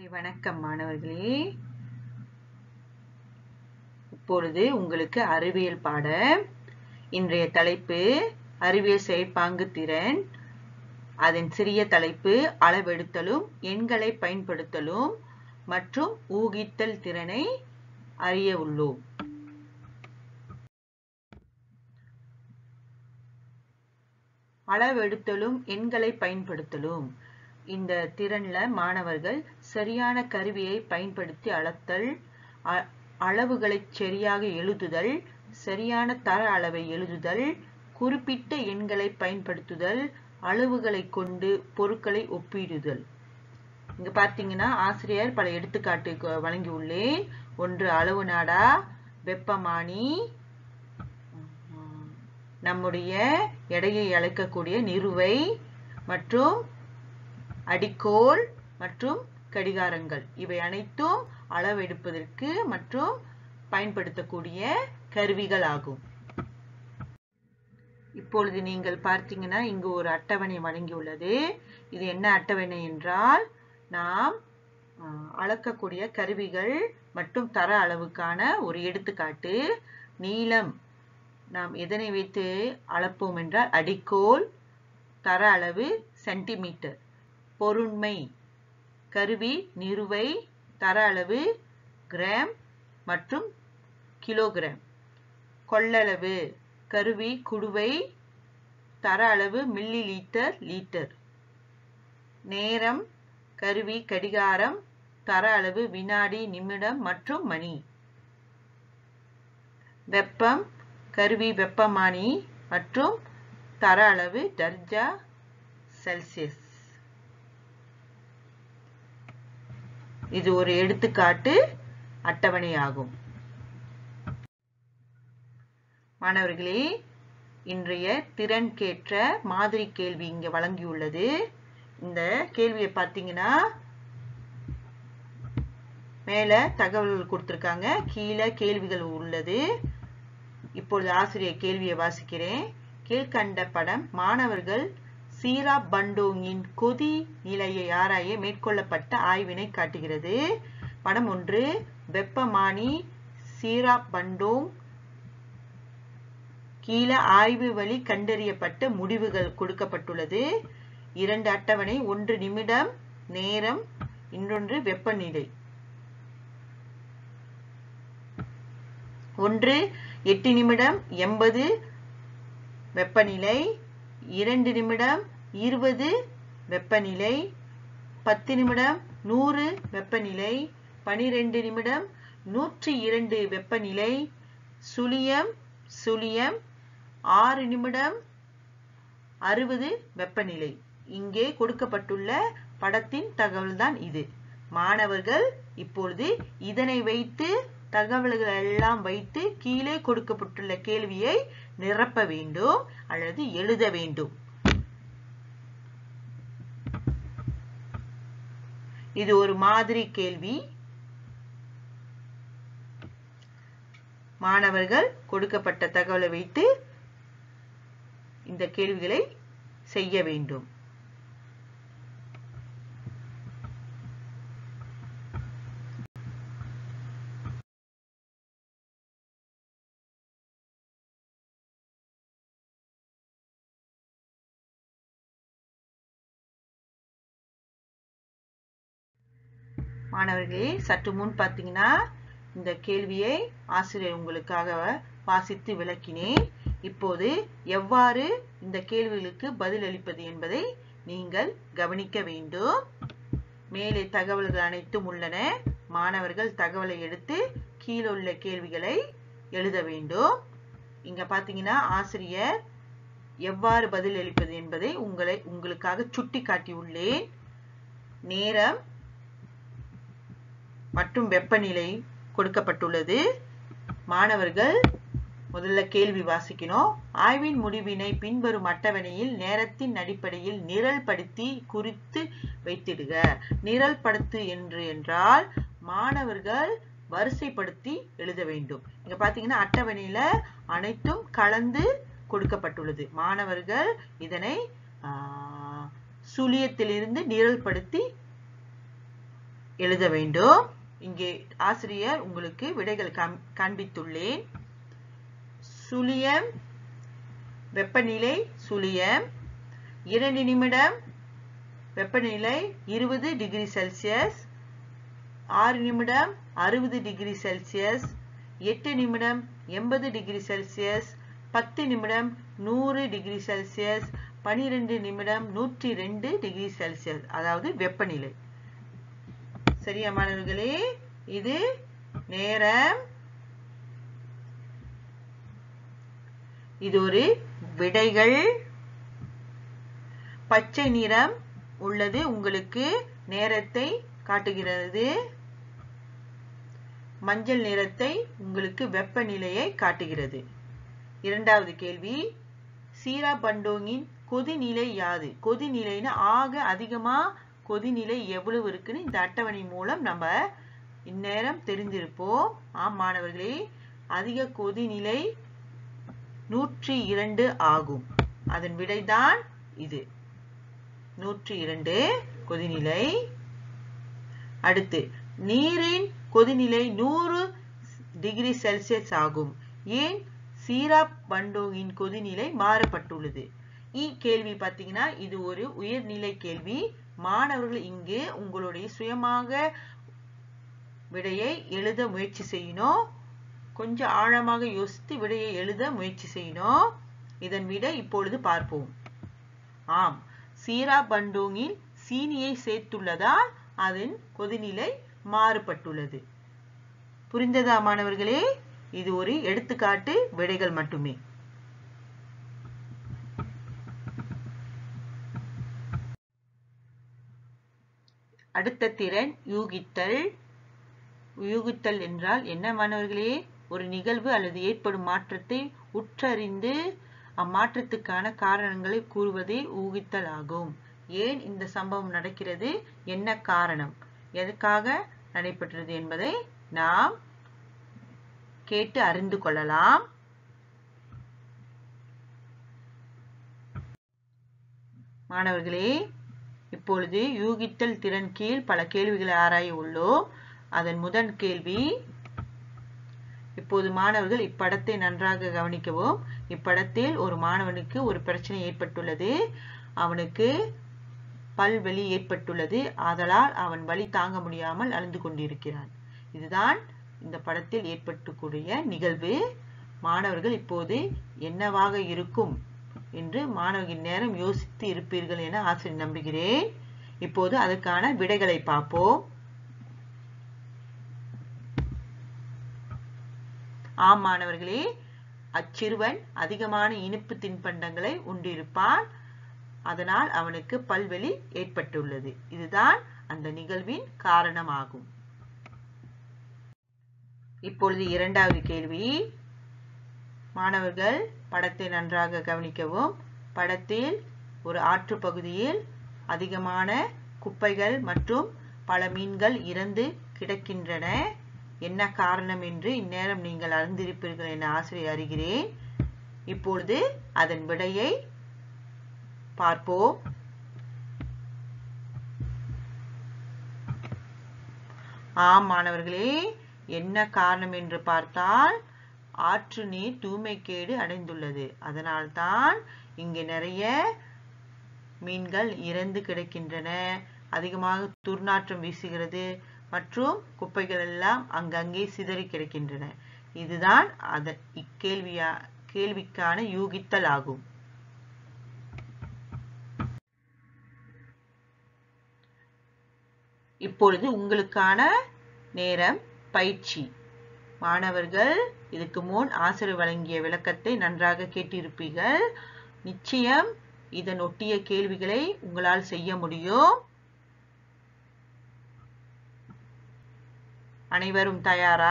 வணக்கம் மாணவர்களே இப்பொழுது உங்களுக்கு அறிவியல் பாட இன்றைய தலைப்பு அறிவியல் செயற்பாங்கு திறன் அதன் சிறிய தலைப்பு அளவெடுத்தலும் எண்களை பயன்படுத்தலும் மற்றும் ஊகித்தல் திறனை அறிய உள்ளோம் அளவெடுத்தலும் எண்களை பயன்படுத்தலும் இந்த திறன்ல மாணவர்கள் சரியான கருவியை பயன்படுத்தி அளத்தல் அளவுகளை சரியாக எழுதுதல் சரியான தர அளவை எழுதுதல் குறிப்பிட்ட எண்களை பயன்படுத்துதல் அளவுகளை கொண்டு பொருட்களை ஒப்பிடுதல் இங்க பார்த்தீங்கன்னா ஆசிரியர் பல எடுத்துக்காட்டு வழங்கி உள்ளேன் ஒன்று அளவு நாடா வெப்பமானி நம்முடைய எடையை அழைக்கக்கூடிய நிறுவை மற்றும் அடிக்கோல் மற்றும் கடிகாரங்கள் இவை அனைத்தும் அளவெடுப்பதற்கு மற்றும் பயன்படுத்தக்கூடிய கருவிகள் ஆகும் இப்பொழுது நீங்கள் பார்த்தீங்கன்னா இங்கு ஒரு அட்டவணை வழங்கியுள்ளது இது என்ன அட்டவணை என்றால் நாம் அளக்கக்கூடிய கருவிகள் மற்றும் தர அளவுக்கான ஒரு எடுத்துக்காட்டு நீளம் நாம் எதனை வைத்து அளப்போம் என்றால் அடிக்கோல் தர அளவு சென்டிமீட்டர் பொருண்மை கருவி நிறுவை தர அளவு கிராம் மற்றும் கிலோகிராம் கொள்ளளவு கருவி குடுவை தர அளவு மில்லி லீட்டர் லீட்டர் நேரம் கருவி கடிகாரம் தர அளவு வினாடி நிமிடம் மற்றும் மணி வெப்பம் கருவி வெப்பமானி மற்றும் தர அளவு டர்ஜா செல்சியஸ் இது ஒரு எடுத்துக்காட்டு அட்டவணையாகும் மாணவர்களே இன்றைய திறன் கேற்ற மாதிரி கேள்வி இங்க வழங்கியுள்ளது இந்த கேள்வியை பார்த்தீங்கன்னா மேல தகவல்கள் கொடுத்திருக்காங்க கீழே கேள்விகள் உள்ளது இப்பொழுது ஆசிரியர் கேள்வியை வாசிக்கிறேன் கீழ்கண்ட படம் மாணவர்கள் சீரா பண்டோங்கின் கொதி நிலையை ஆராய மேற்கொள்ளப்பட்ட ஆய்வினை காட்டுகிறது படம் ஒன்று வெப்பமானி சீரா பண்டோங் கீழே ஆய்வு வழி கண்டறியப்பட்ட முடிவுகள் கொடுக்கப்பட்டுள்ளது இரண்டு அட்டவணை ஒன்று நிமிடம் நேரம் இன்னொன்று வெப்பநிலை ஒன்று எட்டு நிமிடம் எண்பது வெப்பநிலை இரண்டு நிமிடம் இருபது வெப்பநிலை பத்து நிமிடம் நூறு வெப்பநிலை பனிரெண்டு நிமிடம் நூற்றி இரண்டு வெப்பநிலை சுழியம் சுழியம் ஆறு நிமிடம் அறுபது வெப்பநிலை இங்கே கொடுக்கப்பட்டுள்ள படத்தின் தகவல் தான் இது மாணவர்கள் இப்பொழுது இதனை வைத்து தகவல்கள் எல்லாம் வைத்து கீழே கொடுக்கப்பட்டுள்ள கேள்வியை நிரப்ப வேண்டும் அல்லது எழுத வேண்டும் இது ஒரு மாதிரி கேள்வி மாணவர்கள் கொடுக்கப்பட்ட தகவலை வைத்து இந்த கேள்விகளை செய்ய வேண்டும் மாணவர்களே சற்று முன் பார்த்தீங்கன்னா இந்த கேள்வியை ஆசிரியர் உங்களுக்காக வாசித்து விளக்கினேன் இப்போது எவ்வாறு இந்த கேள்விகளுக்கு பதில் அளிப்பது என்பதை நீங்கள் கவனிக்க வேண்டும் மேலே தகவல்கள் அனைத்தும் உள்ளன மாணவர்கள் தகவலை எடுத்து கீழுள்ள கேள்விகளை எழுத வேண்டும் இங்க பாத்தீங்கன்னா ஆசிரியர் எவ்வாறு பதில் அளிப்பது என்பதை உங்களை உங்களுக்காக சுட்டி காட்டியுள்ளேன் நேரம் மற்றும் வெப்பநிலை கொடுக்கப்பட்டுள்ளது மாணவர்கள் முதல்ல கேள்வி வாசிக்கணும் ஆய்வின் முடிவினை பின்வரும் அட்டவணையில் நேரத்தின் அடிப்படையில் நிரல் படுத்தி குறித்து வைத்திடுக நிரல் படுத்து என்று என்றால் மாணவர்கள் வரிசைப்படுத்தி எழுத வேண்டும் இங்க பாத்தீங்கன்னா அட்டவணையில அனைத்தும் கலந்து கொடுக்கப்பட்டுள்ளது மாணவர்கள் இதனை சுழியத்திலிருந்து நிரல்படுத்தி எழுத வேண்டும் இங்கே ஆசிரியர் உங்களுக்கு விடைகள் காண்பித்துள்ளேன் சுழியம் வெப்பநிலை சுழியம் இரண்டு நிமிடம் வெப்பநிலை இருபது டிகிரி செல்சியஸ் ஆறு நிமிடம் அறுபது டிகிரி செல்சியஸ் எட்டு நிமிடம் எண்பது டிகிரி செல்சியஸ் பத்து நிமிடம் நூறு டிகிரி செல்சியஸ் பனிரெண்டு நிமிடம் நூற்றி ரெண்டு டிகிரி செல்சியஸ் அதாவது வெப்பநிலை சரியா மாணவர்களே இது நேரம் இது ஒரு விடைகள் பச்சை நிறம் உள்ளது உங்களுக்கு நேரத்தை காட்டுகிறது மஞ்சள் நிறத்தை உங்களுக்கு வெப்பநிலையை காட்டுகிறது இரண்டாவது கேள்வி சீரா பண்டோங்கின் கொதிநிலை யாது கொதிநிலைன்னு ஆக அதிகமா கொதிநிலை எவ்வளவு இருக்குன்னு இந்த அட்டவணை மூலம் நம்ம இந்நேரம் தெரிஞ்சிருப்போம் ஆம் மாணவர்களே அதிக கொதிநிலை நூற்றி இரண்டு ஆகும் அதன் விடைதான் இது நூற்றி இரண்டு கொதிநிலை அடுத்து நீரின் கொதிநிலை நூறு டிகிரி செல்சியஸ் ஆகும் ஏன் சீராப் பண்டோங்கின் கொதிநிலை மாறப்பட்டுள்ளது கேள்வி பார்த்தீங்கன்னா இது ஒரு உயர்நிலை கேள்வி மாணவர்கள் இங்கு உங்களுடைய சுயமாக விடையை எழுத முயற்சி செய்யணும் கொஞ்சம் ஆழமாக யோசித்து விடையை எழுத முயற்சி செய்யணும் இதன் விடை இப்பொழுது பார்ப்போம் ஆம் சீரா பண்டோங்கில் சீனியை சேர்த்துள்ளதால் அதன் கொதிநிலை மாறுபட்டுள்ளது புரிந்ததா மாணவர்களே இது ஒரு எடுத்துக்காட்டு விடைகள் மட்டுமே அடுத்த திறன் யூகித்தல் யூகித்தல் என்றால் என்ன மாணவர்களே ஒரு நிகழ்வு அல்லது ஏற்படும் மாற்றத்தை உற்றறிந்து அம்மாற்றத்துக்கான காரணங்களை கூறுவதே ஊகித்தல் ஆகும் ஏன் இந்த சம்பவம் நடக்கிறது என்ன காரணம் எதுக்காக நடைபெற்றது என்பதை நாம் கேட்டு அறிந்து கொள்ளலாம் மாணவர்களே இப்பொழுது யூகித்தல் திறன் கீழ் பல கேள்விகளை ஆராய உள்ளோம் அதன் முதல் கேள்வி இப்போது மாணவர்கள் இப்படத்தை நன்றாக கவனிக்கவும் இப்படத்தில் ஒரு மாணவனுக்கு ஒரு பிரச்சனை ஏற்பட்டுள்ளது அவனுக்கு பல்வலி ஏற்பட்டுள்ளது ஆதலால் அவன் வலி தாங்க முடியாமல் அழுந்து கொண்டிருக்கிறான் இதுதான் இந்த படத்தில் ஏற்பட்டுக்கூடிய நிகழ்வு மாணவர்கள் இப்போது என்னவாக இருக்கும் என்று மாணவர்கள் நேரம் யோசித்து இருப்பீர்கள் என ஆசிரியர் நம்புகிறேன் இப்போது அதற்கான விடைகளை பார்ப்போம் ஆம் மாணவர்களே அச்சிறுவன் அதிகமான இனிப்பு தின்பண்டங்களை உண்டிருப்பான் அதனால் அவனுக்கு பல்வெளி ஏற்பட்டுள்ளது இதுதான் அந்த நிகழ்வின் காரணமாகும் இப்பொழுது இரண்டாவது கேள்வி மாணவர்கள் படத்தை நன்றாக கவனிக்கவும் படத்தில் ஒரு ஆற்று பகுதியில் அதிகமான குப்பைகள் மற்றும் பல மீன்கள் இறந்து கிடக்கின்றன என்ன காரணம் என்று இந்நேரம் நீங்கள் அறிந்திருப்பீர்கள் என ஆசிரியர் அறிகிறேன் இப்பொழுது அதன் விடையை பார்ப்போம் ஆம் மாணவர்களே என்ன காரணம் என்று பார்த்தால் ஆற்று நீர் தூய்மைக்கேடு அடைந்துள்ளது அதனால்தான் இங்கே நிறைய மீன்கள் இறந்து கிடக்கின்றன அதிகமாக துர்நாற்றம் வீசுகிறது மற்றும் குப்பைகள் எல்லாம் அங்கங்கே சிதறி கிடக்கின்றன இதுதான் அத இக்கேள்வியா கேள்விக்கான யூகித்தல் ஆகும் இப்பொழுது உங்களுக்கான நேரம் பயிற்சி மாணவர்கள் இதுக்கு முன் ஆசிரியர் வழங்கிய விளக்கத்தை நன்றாக கேட்டிருப்பீர்கள் நிச்சயம் இதன் ஒட்டிய கேள்விகளை உங்களால் செய்ய முடியும் அனைவரும் தயாரா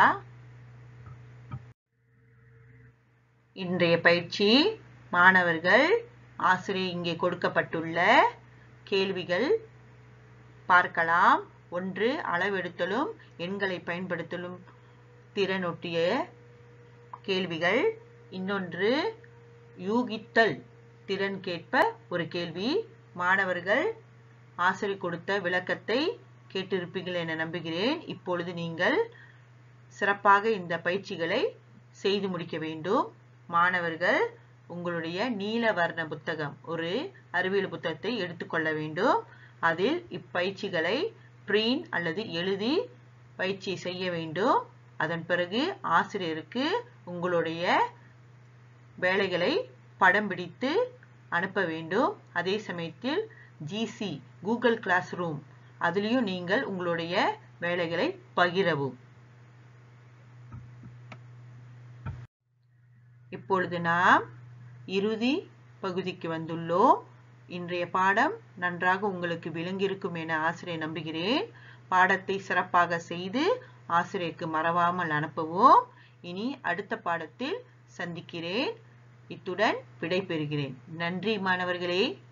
இன்றைய பயிற்சி மாணவர்கள் ஆசிரியர் இங்கே கொடுக்கப்பட்டுள்ள கேள்விகள் பார்க்கலாம் ஒன்று அளவெடுத்தலும் எண்களை பயன்படுத்தலும் திறனொட்டிய கேள்விகள் இன்னொன்று யூகித்தல் திறன் கேட்ப ஒரு கேள்வி மாணவர்கள் ஆசிரியர் கொடுத்த விளக்கத்தை கேட்டிருப்பீர்கள் என நம்புகிறேன் இப்பொழுது நீங்கள் சிறப்பாக இந்த பயிற்சிகளை செய்து முடிக்க வேண்டும் மாணவர்கள் உங்களுடைய நீல வர்ண புத்தகம் ஒரு அறிவியல் புத்தகத்தை எடுத்துக்கொள்ள வேண்டும் அதில் இப்பயிற்சிகளை பிரிண்ட் அல்லது எழுதி பயிற்சி செய்ய வேண்டும் அதன் பிறகு ஆசிரியருக்கு உங்களுடைய வேலைகளை படம் பிடித்து அனுப்ப வேண்டும் அதே சமயத்தில் ஜிசி கூகுள் கிளாஸ் ரூம் அதுலேயும் நீங்கள் உங்களுடைய வேலைகளை பகிரவும் இப்பொழுது நாம் இறுதி பகுதிக்கு வந்துள்ளோம் இன்றைய பாடம் நன்றாக உங்களுக்கு விளங்கியிருக்கும் என ஆசிரியர் நம்புகிறேன் பாடத்தை சிறப்பாக செய்து ஆசிரியருக்கு மறவாமல் அனுப்பவும் இனி அடுத்த பாடத்தில் சந்திக்கிறேன் இத்துடன் விடைபெறுகிறேன் நன்றி மாணவர்களே